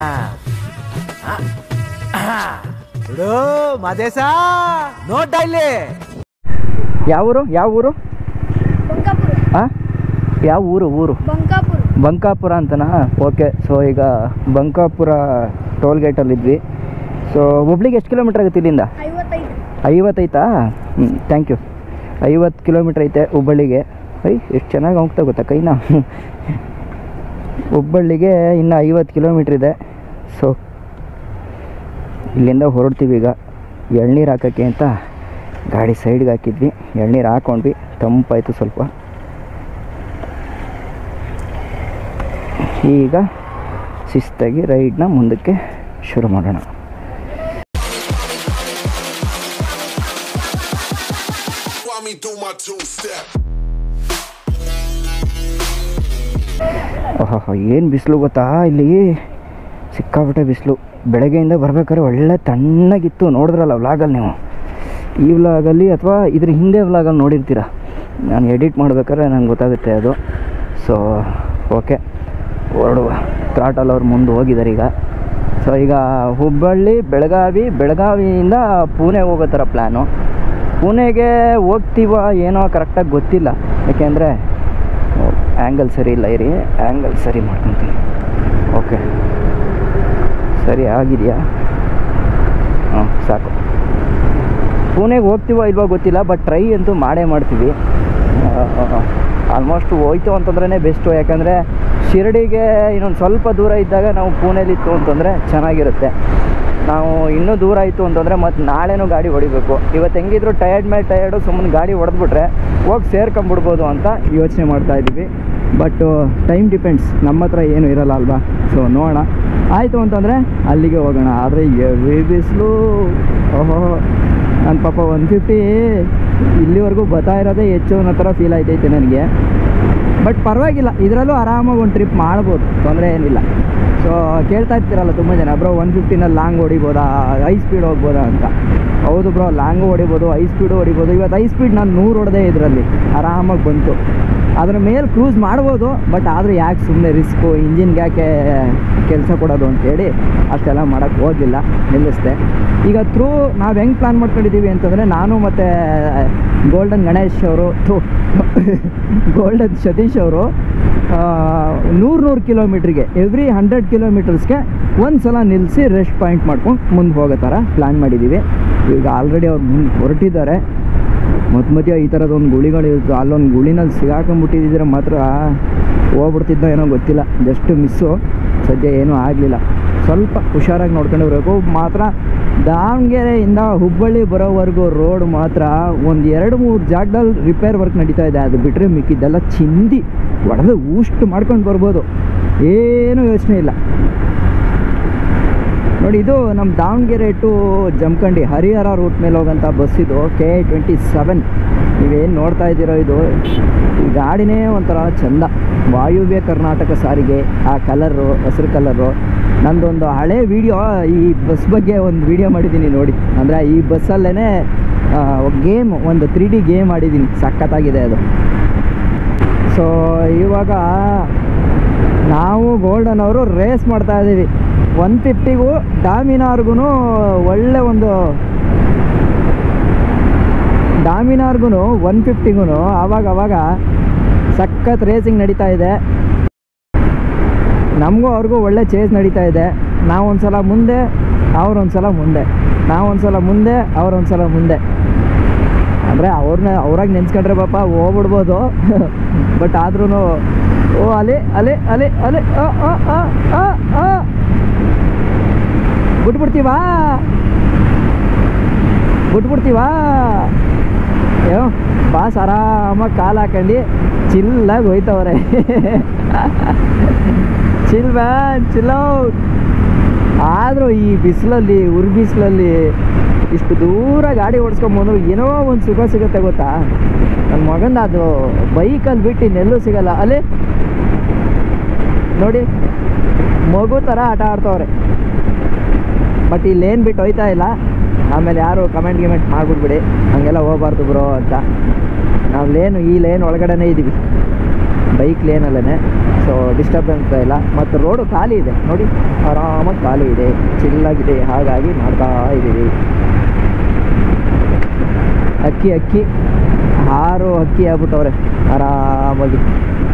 ಬಿಡು ಮದೇಶ ನೋಡ್ಡ ಇಲ್ಲಿ ಯಾವ ಊರು ಯಾವ ಊರು ಬಂಕಾಪುರ ಹಾಂ ಯಾವ ಊರು ಊರು ಬಂಕಾಪುರ ಬಂಕಾಪುರ ಅಂತನಾ ಓಕೆ ಸೊ ಈಗ ಬಂಕಾಪುರ ಟೋಲ್ ಗೇಟಲ್ಲಿದ್ವಿ ಸೊ ಹುಬ್ಳಿಗೆ ಎಷ್ಟು ಕಿಲೋಮೀಟ್ರ್ ಆಗುತ್ತೆ ಇಲ್ಲಿಂದ ಐವತ್ತೈದು ಐವತ್ತೈತಾ ಹ್ಞೂ ಥ್ಯಾಂಕ್ ಯು ಐವತ್ತು ಕಿಲೋಮೀಟ್ರ್ ಐತೆ ಹುಬ್ಬಳ್ಳಿಗೆ ಐ ಎಷ್ಟು ಚೆನ್ನಾಗಿ ಹೋಗ್ತಾ ಗೊತ್ತಾ ಕೈನ ಹುಬ್ಬಳ್ಳಿಗೆ ಇನ್ನು ಐವತ್ತು ಕಿಲೋಮೀಟ್ರ್ ಇದೆ ಸೊ ಇಲ್ಲಿಂದ ಹೊರಡ್ತೀವಿ ಈಗ ಎಳ್ನೀರು ಹಾಕೋಕ್ಕೆ ಅಂತ ಗಾಡಿ ಸೈಡ್ಗೆ ಹಾಕಿದ್ವಿ ಎಳ್ನೀರು ಹಾಕೊಂಡ್ವಿ ತಂಪಾಯಿತು ಸ್ವಲ್ಪ ಈಗ ಶಿಸ್ತಾಗಿ ರೈಡ್ನ ಮುಂದಕ್ಕೆ ಶುರು ಮಾಡೋಣ While me do my two step. ಓಹೋ ಏನು ಬಿಸಿಲು ಗೊತ್ತಾ ಇಲ್ಲಿ ಸಿಕ್ಕಾಪಟ್ಟೆ ಬಿಸಿಲು ಬೆಳಗ್ಗೆಯಿಂದ ಬರ್ಬೇಕಾದ್ರೆ ಒಳ್ಳೆ ತಣ್ಣಗಿತ್ತು ನೋಡಿದ್ರಲ್ಲ ವ್ಲಾಗಲ್ಲಿ ನೀವು ಈ ವ್ಲಾಗಲ್ಲಿ ಅಥವಾ ಇದ್ರ ಹಿಂದೆ ವ್ಲಾಗಲ್ಲಿ ನೋಡಿರ್ತೀರ ನಾನು ಎಡಿಟ್ ಮಾಡ್ಬೇಕಾದ್ರೆ ನಂಗೆ ಗೊತ್ತಾಗುತ್ತೆ ಅದು ಸೊ ಓಕೆ ಹೊರಡುವ ತ್ರಾಟಲ್ ಅವ್ರು ಮುಂದೆ ಹೋಗಿದ್ದಾರೆ ಈಗ ಸೊ ಈಗ ಹುಬ್ಬಳ್ಳಿ ಬೆಳಗಾವಿ ಬೆಳಗಾವಿಯಿಂದ ಪುಣೆ ಹೋಗೋ ಥರ ಪ್ಲ್ಯಾನು ಪುಣೆಗೆ ಹೋಗ್ತೀವ ಏನೋ ಕರೆಕ್ಟಾಗಿ ಗೊತ್ತಿಲ್ಲ ಯಾಕೆಂದರೆ ಆ್ಯಂಗಲ್ ಸರಿ ಇಲ್ಲ ಇರಿ ಆ್ಯಂಗಲ್ ಸರಿ ಮಾಡ್ಕೊತೀನಿ ಓಕೆ ಸರಿ ಆಗಿದೆಯಾ ಹಾಂ ಸಾಕು ಪುಣೆಗೆ ಹೋಗ್ತೀವೋ ಇಲ್ವೋ ಗೊತ್ತಿಲ್ಲ ಬಟ್ ಟ್ರೈ ಅಂತೂ ಮಾಡೇ ಮಾಡ್ತೀವಿ ಆಲ್ಮೋಸ್ಟ್ ಹೋಯ್ತು ಅಂತಂದ್ರೇ ಬೆಸ್ಟು ಯಾಕಂದರೆ ಶಿರಡಿಗೆ ಇನ್ನೊಂದು ಸ್ವಲ್ಪ ದೂರ ಇದ್ದಾಗ ನಾವು ಪುಣೆಲಿತ್ತು ಅಂತಂದರೆ ಚೆನ್ನಾಗಿರುತ್ತೆ ನಾವು ಇನ್ನೂ ದೂರ ಆಯಿತು ಅಂತಂದರೆ ಮತ್ತು ನಾಳೆನೂ ಗಾಡಿ ಹೊಡಿಬೇಕು ಇವತ್ತು ಹೆಂಗಿದ್ರು ಟಯರ್ಡ್ ಮೇಲೆ ಟಯರ್ಡು ಸುಮ್ಮನೆ ಗಾಡಿ ಹೊಡೆದ್ಬಿಟ್ರೆ ಹೋಗಿ ಸೇರ್ಕೊಂಬಿಡ್ಬೋದು ಅಂತ ಯೋಚನೆ ಮಾಡ್ತಾ ಇದ್ದೀವಿ ಬಟ್ಟು ಟೈಮ್ ಡಿಪೆಂಡ್ಸ್ ನಮ್ಮ ಹತ್ರ ಏನು ಇರಲ್ಲ ಅಲ್ವಾ ಸೊ ನೋಡೋಣ ಆಯಿತು ಅಂತಂದರೆ ಅಲ್ಲಿಗೆ ಹೋಗೋಣ ಆದರೆ ಎವಿ ಬಿಸಿಲು ಓಹೋ ನನ್ನ ಪಾಪ ಒನ್ ಫಿಫ್ಟಿ ಇಲ್ಲಿವರೆಗೂ ಬರ್ತಾ ಇರೋದೇ ಹೆಚ್ಚು ಅನ್ನೋ ಥರ ಫೀಲ್ ಆಯ್ತೈತೆ ನನಗೆ ಬಟ್ ಪರವಾಗಿಲ್ಲ ಇದರಲ್ಲೂ ಆರಾಮಾಗಿ ಒಂದು ಟ್ರಿಪ್ ಮಾಡ್ಬೋದು ತೊಂದರೆ ಏನಿಲ್ಲ ಸೊ ಕೇಳ್ತಾ ಇರ್ತೀರಲ್ಲ ತುಂಬ ಜನ ಬ್ರೋ ಒನ್ ಫಿಫ್ಟಿನಲ್ಲಿ ಲಾಂಗ್ ಹೊಡಿಬೋದಾ ಹೈ ಸ್ಪೀಡ್ ಹೋಗ್ಬೋದಾ ಅಂತ ಹೌದು ಬ್ರೋ ಲಾಂಗು ಹೊಡಿಬೋದು ಹೈ ಸ್ಪೀಡು ಹೊಡಿಬೋದು ಇವತ್ತು ಹೈ ಸ್ಪೀಡ್ ನಾನು ನೂರು ಹೊಡೆದೇ ಇದರಲ್ಲಿ ಆರಾಮಾಗಿ ಬಂತು ಅದ್ರ ಮೇಲೆ ಕ್ರೂಸ್ ಮಾಡ್ಬೋದು ಬಟ್ ಆದರೂ ಯಾಕೆ ಸುಮ್ಮನೆ ರಿಸ್ಕು ಇಂಜಿನ್ಗೆ ಯಾಕೆ ಕೆಲಸ ಕೊಡೋದು ಅಂತೇಳಿ ಅಷ್ಟೆಲ್ಲ ಮಾಡೋಕ್ಕೆ ಹೋಗಿಲ್ಲ ನಿಲ್ಲಿಸ್ದೆ ಈಗ ಥ್ರೂ ನಾವು ಹೆಂಗೆ ಪ್ಲ್ಯಾನ್ ಮಾಡ್ಕೊಂಡಿದ್ದೀವಿ ಅಂತಂದರೆ ನಾನು ಮತ್ತು ಗೋಲ್ಡನ್ ಗಣೇಶ್ ಅವರು ಥೂ ಗೋಲ್ಡನ್ ಸತೀಶ್ ಅವರು ನೂರು ನೂರು ಕಿಲೋಮೀಟ್ರಿಗೆ ಎವ್ರಿ ಹಂಡ್ರೆಡ್ ಕಿಲೋಮೀಟರ್ಸ್ಗೆ ಒಂದು ಸಲ ನಿಲ್ಲಿಸಿ ರೆಸ್ಟ್ ಪಾಯಿಂಟ್ ಮಾಡ್ಕೊಂಡು ಮುಂದೆ ಹೋಗೋ ಥರ ಪ್ಲ್ಯಾನ್ ಮಾಡಿದ್ದೀವಿ ಈಗ ಆಲ್ರೆಡಿ ಅವ್ರು ಮುಂದೆ ಹೊರಟಿದ್ದಾರೆ ಮಧ್ಯ ಮಧ್ಯ ಈ ಥರದೊಂದು ಗುಳಿಗಳು ಇರುತ್ತೆ ಅಲ್ಲೊಂದು ಗುಳಿನಲ್ಲಿ ಸಿಗಾಕೊಂಬಿಟ್ಟಿದ್ರೆ ಮಾತ್ರ ಹೋಗ್ಬಿಡ್ತಿದ್ದೋ ಏನೋ ಗೊತ್ತಿಲ್ಲ ಜಸ್ಟ್ ಮಿಸ್ಸು ಸದ್ಯ ಏನೂ ಆಗಲಿಲ್ಲ ಸ್ವಲ್ಪ ಹುಷಾರಾಗಿ ನೋಡ್ಕೊಂಡು ಬರಬೇಕು ಮಾತ್ರ ದಾವಣಗೆರೆಯಿಂದ ಹುಬ್ಬಳ್ಳಿ ಬರೋವರೆಗೂ ರೋಡ್ ಮಾತ್ರ ಒಂದು ಎರಡು ಮೂರು ಜಾಗದಲ್ಲಿ ರಿಪೇರ್ ವರ್ಕ್ ನಡೀತಾ ಇದೆ ಅದು ಬಿಟ್ಟರೆ ಮಿಕ್ಕಿದ್ದೆಲ್ಲ ಚಿಂದಿ ಹೊಡೆದು ಊಷ್ಟು ಮಾಡ್ಕೊಂಡು ಬರ್ಬೋದು ಏನೂ ಯೋಚನೆ ಇಲ್ಲ ನೋಡಿ ಇದು ನಮ್ಮ ದಾವಣಗೆರೆ ಟು ಜಮಖಂಡಿ ಹರಿಹರ ರೂಟ್ ಮೇಲೆ ಹೋಗೋಂಥ ಬಸ್ ಇದು ಕೆ ಟ್ವೆಂಟಿ ಸೆವೆನ್ ನೀವೇನು ನೋಡ್ತಾ ಇದ್ದೀರೋ ಇದು ಈ ಗಾಡಿನೇ ಒಂಥರ ಚಂದ ವಾಯುವ್ಯ ಕರ್ನಾಟಕ ಸಾರಿಗೆ ಆ ಕಲರು ಹಸಿರು ಕಲರು ನಂದೊಂದು ಹಳೆ ವಿಡಿಯೋ ಈ ಬಸ್ ಬಗ್ಗೆ ಒಂದು ವಿಡಿಯೋ ಮಾಡಿದ್ದೀನಿ ನೋಡಿ ಅಂದರೆ ಈ ಬಸ್ಸಲ್ಲೇ ಗೇಮ್ ಒಂದು ತ್ರೀ ಡಿ ಗೇಮ್ ಆಡಿದ್ದೀನಿ ಸಖತ್ತಾಗಿದೆ ಅದು ಸೊ ಇವಾಗ ನಾವು ಗೋಲ್ಡನ್ ಅವರು ರೇಸ್ ಮಾಡ್ತಾ ಇದ್ದೀವಿ ಒನ್ ಫಿಫ್ಟಿಗೂ ಡಾಮಿನಾರ್ಗೂ ಒಳ್ಳೆ ಒಂದು ಡಾಮಿನಾರ್ಗೂ ಒನ್ ಫಿಫ್ಟಿಗೂ ಆವಾಗ ಅವಾಗ ಸಖತ್ ರೇಸಿಂಗ್ ನಡೀತಾ ಇದೆ ನಮಗೂ ಅವ್ರಿಗೂ ಒಳ್ಳೆ ಚೇಸ್ ನಡೀತಾ ಇದೆ ನಾವೊಂದ್ಸಲ ಮುಂದೆ ಅವ್ರೊಂದ್ಸಲ ಮುಂದೆ ನಾವೊಂದ್ಸಲ ಮುಂದೆ ಅವ್ರೊಂದ್ಸಲ ಮುಂದೆ ಅಂದರೆ ಅವ್ರನ್ನ ಅವ್ರಾಗ ನೆನ್ಸ್ಕೊಂಡ್ರೆ ಪಾಪ ಹೋಗ್ಬಿಡ್ಬೋದು ಬಟ್ ಆದ್ರೂ ಓ ಅಲೆ ಅಲೆ ಅಲೆ ಅಲೆ ಆ, ಆ, ಆ, ಆ, ಆ. ಬಿಟ್ಬಿಡ್ತೀವಾ ಬಿಟ್ಬಿಡ್ತೀವಾ ಅಯ್ಯೋ ಬಾಸ್ ಆರಾಮಾಗಿ ಕಾಲು ಹಾಕೊಂಡು ಚಿಲ್ಲಾಗಿ ಹೋಯ್ತವ್ರೆ ಚಿಲ್ ಮ್ಯಾನ್ ಚಿಲ್ ಔಟ್ ಆದರೂ ಈ ಬಿಸಿಲಲ್ಲಿ ಉರ್ ಬಿಸಿಲಲ್ಲಿ ಇಷ್ಟು ದೂರ ಗಾಡಿ ಓಡಿಸ್ಕೊಂಬಂದ್ರು ಏನೋ ಒಂದು ಸುಖ ಸಿಗುತ್ತೆ ಗೊತ್ತಾ ನನ್ನ ಮಗಂದ ಅದು ಬೈಕಲ್ಲಿ ಬಿಟ್ಟು ಇನ್ನೆಲ್ಲೂ ಸಿಗಲ್ಲ ಅಲ್ಲಿ ನೋಡಿ ಮಗು ಥರ ಆಟ ಆಡ್ತವ್ರೆ ಬಟ್ ಇಲ್ಲೇನು ಬಿಟ್ಟು ಹೋಯ್ತಾ ಇಲ್ಲ ಆಮೇಲೆ ಯಾರು ಕಮೆಂಟ್ ಗಿಮೆಂಟ್ ಮಾಡ್ಬಿಡ್ಬಿಡಿ ಹಂಗೆಲ್ಲ ಹೋಗ್ಬಾರ್ದು ಬ್ರೋ ಅಂತ ನಾವು ಲೇನು ಈ ಲೇನ್ ಒಳಗಡೆನೇ ಇದ್ದೀವಿ ಬೈಕ್ ಲೇನಲ್ಲೇ ಸೊ ಡಿಸ್ಟರ್ಬೆನ್ಸ್ ಇಲ್ಲ ಮತ್ತು ರೋಡು ಖಾಲಿ ಇದೆ ನೋಡಿ ಆರಾಮಾಗಿ ಖಾಲಿ ಇದೆ ಚಿಲ್ಲಾಗಿದೆ ಹಾಗಾಗಿ ಮಾಡ್ತಾ ಇದ್ದೀವಿ ಅಕ್ಕಿ ಅಕ್ಕಿ ಆರು ಅಕ್ಕಿ ಆಗ್ಬಿಟ್ಟವ್ರೆ ಆರಾಮಾಗಿ